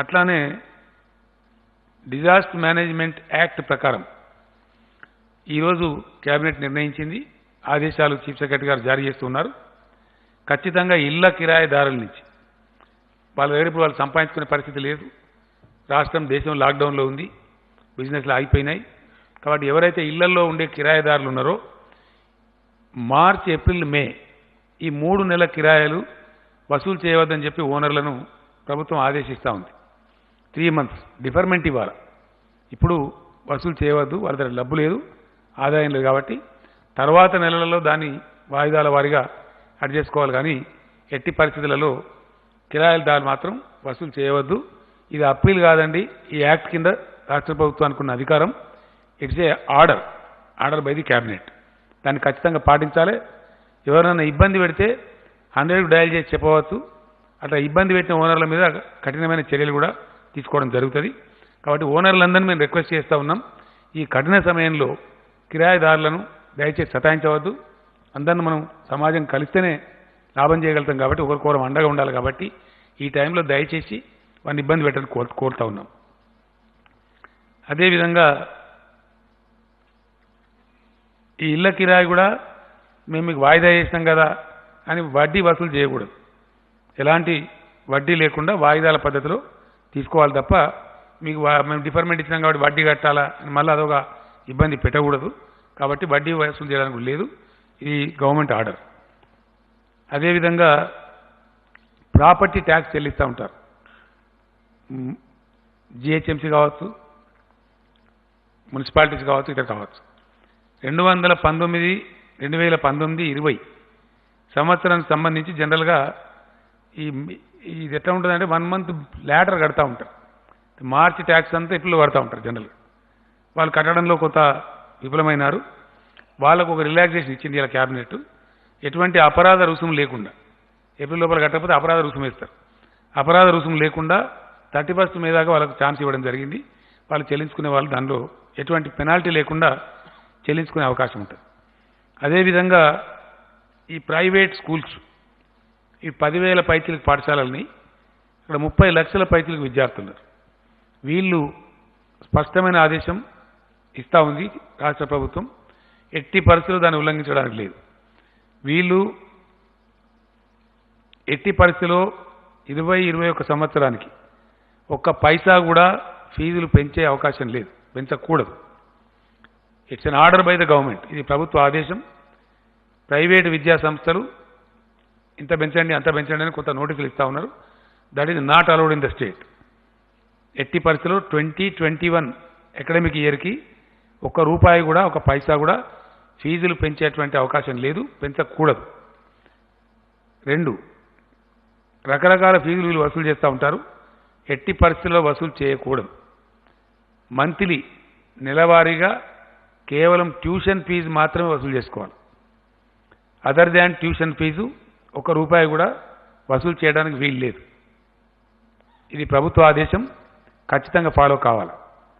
అట్లానే disaster management act ప్రకారం ఈరోజు కేబినెట్ నిర్ణయించింది ఆదేశాలు చీఫ్ సెక్రటరీ గారు జారీ చేస్తున్నారు ఖచ్చితంగా ఇళ్ల కిరాయిదారుల నుంచి వాళ్ళ దగ్గర ఇప్పుడు వాళ్ళు సంపాదించుకునే పరిస్థితి లేదు రాష్ట్రం దేశం లాక్డౌన్లో ఉంది బిజినెస్లు ఆగిపోయినాయి కాబట్టి ఎవరైతే ఇళ్లలో ఉండే కిరాయిదారులు ఉన్నారో మార్చ్ ఏప్రిల్ మే ఈ మూడు నెలల కిరాయిలు వసూలు చేయవద్దని చెప్పి ఓనర్లను ప్రభుత్వం ఆదేశిస్తూ ఉంది త్రీ మంత్స్ డిఫర్మెంట్ ఇవ్వాలి ఇప్పుడు వసూలు చేయవద్దు వాళ్ళ దగ్గర డబ్బు లేదు ఆదాయం లేదు కాబట్టి తర్వాత నెలలలో దాన్ని వాయిదాల వారీగా అడ్ చేసుకోవాలి కానీ ఎట్టి పరిస్థితులలో కిరాయిలదారులు మాత్రం వసూలు చేయవద్దు ఇది అప్పీల్ కాదండి ఈ యాక్ట్ కింద రాష్ట్ర ప్రభుత్వానికి ఉన్న అధికారం it's a order order by the cabinet దాన్ని ఖచ్చితంగా పాటించాలి ఎవరైనా ఇబ్బంది పెడితే హండ్రెడ్ డయల్ చేసి చెప్పవచ్చు అట్లా ఇబ్బంది పెట్టిన ఓనర్ల మీద కఠినమైన చర్యలు కూడా తీసుకోవడం జరుగుతుంది కాబట్టి ఓనర్లందరినీ మేము రిక్వెస్ట్ చేస్తూ ఉన్నాం ఈ కఠిన సమయంలో కిరాయిదారులను దయచేసి సతాయించవద్దు అందరిని మనం సమాజం కలిస్తేనే లాభం చేయగలుగుతాం కాబట్టి ఒకరికొకరం అండగా ఉండాలి కాబట్టి ఈ టైంలో దయచేసి వాడిని ఇబ్బంది పెట్టని కోరు కోరుతా ఉన్నాం అదేవిధంగా ఈ ఇళ్ళ కిరాయి కూడా మేము మీకు వాయిదా చేసినాం కదా అని వడ్డీ వసూలు చేయకూడదు ఎలాంటి వడ్డీ లేకుండా వాయిదాల పద్ధతిలో తీసుకోవాలి తప్ప మీకు వా- మేము డిఫర్మెంట్ ఇచ్చినాం కాబట్టి వడ్డీ కట్టాలా అని మళ్ళీ అదొక ఇబ్బంది పెట్టకూడదు కాబట్టి వడ్డీ వసూలు చేయడానికి కూడా లేదు ఇది గవర్నమెంట్ ఆర్డర్ అదేవిధంగా ప్రాపర్టీ ట్యాక్స్ చెల్లిస్తూ ఉంటారు జిహెచ్ఎంసీ కావచ్చు మున్సిపాలిటీస్ కావచ్చు ఇక్కడ కావచ్చు రెండు వందల పంతొమ్మిది రెండు వేల పంతొమ్మిది ఇరవై సంవత్సరానికి సంబంధించి జనరల్గా ఈ ఇది ఎట్లా ఉంటుందంటే వన్ మంత్ లేటర్ కడతా ఉంటారు మార్చి ట్యాక్స్ అంతా ఏప్రిల్లో కడతా ఉంటారు జనరల్గా వాళ్ళు కట్టడంలో కొంత విఫలమైనారు వాళ్ళకు ఒక రిలాక్సేషన్ ఇచ్చింది ఇలా క్యాబినెట్ ఎటువంటి అపరాధ రుసుము లేకుండా ఏప్రిల్ లోపల కట్టకపోతే అపరాధ రుసుము వేస్తారు అపరాధ రుసుము లేకుండా థర్టీ ఫస్ట్ మీద దాకా వాళ్ళకు ఛాన్స్ ఇవ్వడం జరిగింది వాళ్ళు చెల్లించుకునే వాళ్ళు దానిలో ఎటువంటి పెనాల్టీ లేకుండా చెల్లించుకునే అవకాశం ఉంటుంది అదేవిధంగా ఈ ప్రైవేట్ స్కూల్స్ ఈ పదివేల పైచీలకు పాఠశాలల్ని ఇక్కడ ముప్పై లక్షల పైచీలకు విద్యార్థులు ఉన్నారు వీళ్ళు స్పష్టమైన ఆదేశం ఇస్తా ఉంది రాష్ట్ర ప్రభుత్వం ఎట్టి పరిస్థితులు దాన్ని ఉల్లంఘించడానికి లేదు వీళ్ళు ఎట్టి పరిస్థితిలో ఇరవై ఇరవై ఒక సంవత్సరానికి ఒక్క పైసా కూడా ఫీజులు పెంచే అవకాశం లేదు పెంచకూడదు it's an order by the government ఇది ప్రభుత్వ ఆదేశం ప్రైవేటు విద్యా సంస్థలు ఇంత పెంచండి అంత పెంచండి అని కొంత నోటీసులు ఇస్తా ఉన్నారు that is not allowed in the state ఎట్టి పరిస్థితుల్లో ట్వంటీ ట్వంటీ వన్ అకాడమిక్ ఇయర్కి ఒక్క రూపాయి కూడా ఒక పైసా కూడా ఫీజులు పెంచేటువంటి అవకాశం లేదు పెంచకూడదు రెండు రకరకాల ఫీజులు వీళ్ళు వసూలు చేస్తూ ఉంటారు ఎట్టి పరిస్థితుల్లో వసూలు చేయకూడదు మంత్లీ నెలవారీగా కేవలం ట్యూషన్ ఫీజు మాత్రమే వసూలు చేసుకోవాలి అదర్ దాన్ ట్యూషన్ ఫీజు ఒక రూపాయి కూడా వసూలు చేయడానికి వీలు లేదు ఇది ప్రభుత్వ ఆదేశం ఖచ్చితంగా ఫాలో కావాలి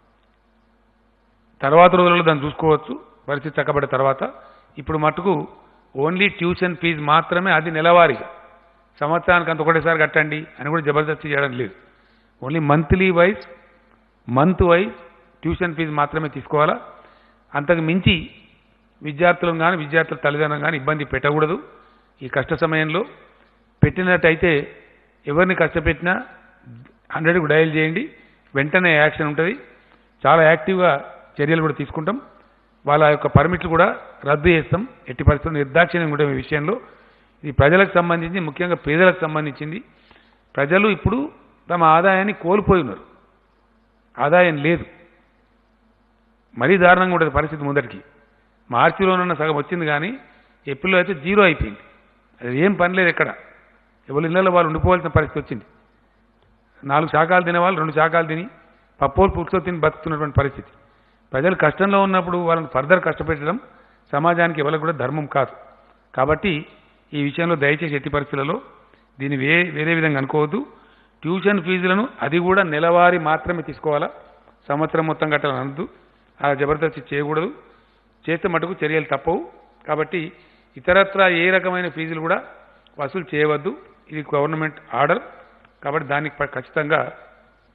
తర్వాత రోజుల్లో దాన్ని చూసుకోవచ్చు పరిస్థితి చక్కబడిన తర్వాత ఇప్పుడు మటుకు ఓన్లీ ట్యూషన్ ఫీజు మాత్రమే అది నెలవారీగా సంవత్సరానికి అంత ఒకటేసారి కట్టండి అని కూడా జబర్దస్తి చేయడం లేదు only monthly wise month wise tuition fees మాత్రమే తీసుకోవాలా అంతకు మించి విద్యార్థులను కానీ విద్యార్థుల తల్లిదండ్రులను కానీ ఇబ్బంది పెట్టకూడదు ఈ కష్ట సమయంలో పెట్టినట్టయితే ఎవరిని కష్టపెట్టినా హండ్రెడ్కు డయల్ చేయండి వెంటనే యాక్షన్ ఉంటుంది చాలా యాక్టివ్గా చర్యలు కూడా తీసుకుంటాం వాళ్ళ యొక్క పర్మిట్లు కూడా రద్దు చేస్తాం ఎట్టి పరిస్థితుల్లో నిర్దాక్షిణ్యం కూడా ఈ విషయంలో ఇది ప్రజలకు సంబంధించి ముఖ్యంగా పేదలకు సంబంధించింది ప్రజలు ఇప్పుడు తమ ఆదాయాన్ని కోల్పోయి ఉన్నారు ఆదాయం లేదు మరీ దారుణంగా ఉంటుంది పరిస్థితి ముందరికి మార్చిలోనున్న సగం వచ్చింది కానీ ఏప్రిల్లో అయితే జీరో అయిపోయింది అది ఏం పని లేదు ఎక్కడ ఎవరి ఇళ్ళలో వాళ్ళు ఉండిపోవాల్సిన పరిస్థితి వచ్చింది నాలుగు శాఖలు తినేవాళ్ళు రెండు శాఖలు తిని పప్పోలు పులుసుతో తిని బతుకుతున్నటువంటి పరిస్థితి ప్రజలు కష్టంలో ఉన్నప్పుడు వాళ్ళని ఫర్దర్ కష్టపెట్టడం సమాజానికి ఎవరికి కూడా ధర్మం కాదు కాబట్టి ఈ విషయంలో దయచేసి ఎట్టి పరిస్థితులలో దీన్ని వే వేరే విధంగా అనుకోవద్దు ట్యూషన్ ఫీజులను అది కూడా నెలవారీ మాత్రమే తీసుకోవాలా సంవత్సరం మొత్తం కట్టాలని అనద్దు ఆ జబర్దస్తి చేయకూడదు చేస్తే మటుకు చర్యలు తప్పవు కాబట్టి ఇతరత్రా ఏ రకమైన ఫీజులు కూడా వసూలు చేయవద్దు ఇది గవర్నమెంట్ ఆర్డర్ కాబట్టి దానికి ప- ఖచ్చితంగా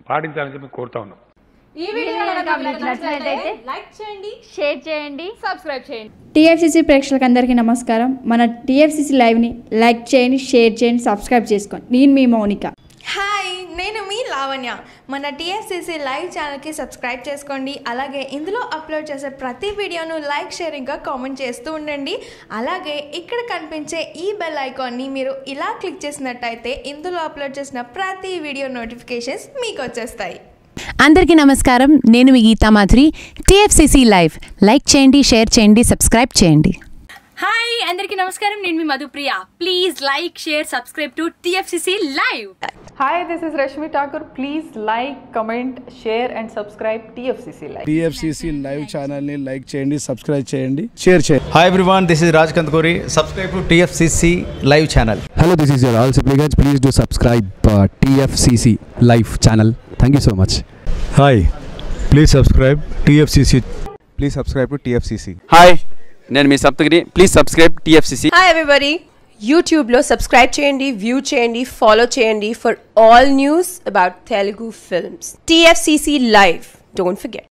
పాటించాలని చెప్పి కోరుతా ఉన్నాం ఈ వీడియో కనుక మీకు నచ్చినట్లయితే లైక్ చేయండి షేర్ చేయండి సబ్స్క్రైబ్ చేయండి టీఎఫ్సీసీ ప్రేక్షకులందరికీ నమస్కారం మన టీఎఫ్సీసీ లైవ్ని లైక్ చేయండి షేర్ చేయండి సబ్స్క్రైబ్ చేసుకోండి నేను మీ మౌనిక హాయ్ నేను మీ లావణ్య మన టీఎఫ్సీసీ లైవ్ ఛానల్కి సబ్స్క్రైబ్ చేసుకోండి అలాగే ఇందులో అప్లోడ్ చేసే ప్రతి వీడియోను లైక్ షేరింగ్గా కామెంట్ చేస్తూ ఉండండి అలాగే ఇక్కడ కనిపించే ఈ బెల్ ఐకాన్ని మీరు ఇలా క్లిక్ చేసినట్టయితే ఇందులో అప్లోడ్ చేసిన ప్రతి వీడియో నోటిఫికేషన్స్ మీకు వచ్చేస్తాయి అందరికీ నమస్కారం నేను మీ Geetha Madhuri TFCC live like చేయండి షేర్ చేయండి సబ్స్క్రైబ్ చేయండి హాయ్ అందరికీ నమస్కారం నేను మీ Madhupriya please like share subscribe to TFCC live Hi, this is Rashmi Thakur. Please like, comment, share, and subscribe TFCC Live. TFCC live ఛానల్ని లైక్ చేయండి సబ్స్క్రైబ్ చేయండి షేర్ చేయండి Hi everyone, this is Raj Kantkori. Subscribe to TFCC live channel. Hello, this is your all supplicants. Please do subscribe uh, TFCC live channel. Thank you so much. Hi, please subscribe TFCC. Please subscribe to TFCC hi నేను మీ Saptagiri please subscribe TFCC hi everybody యూట్యూబ్లో subscribe చేయండి view చేయండి follow చేయండి for all news about Telugu films TFCC live don't forget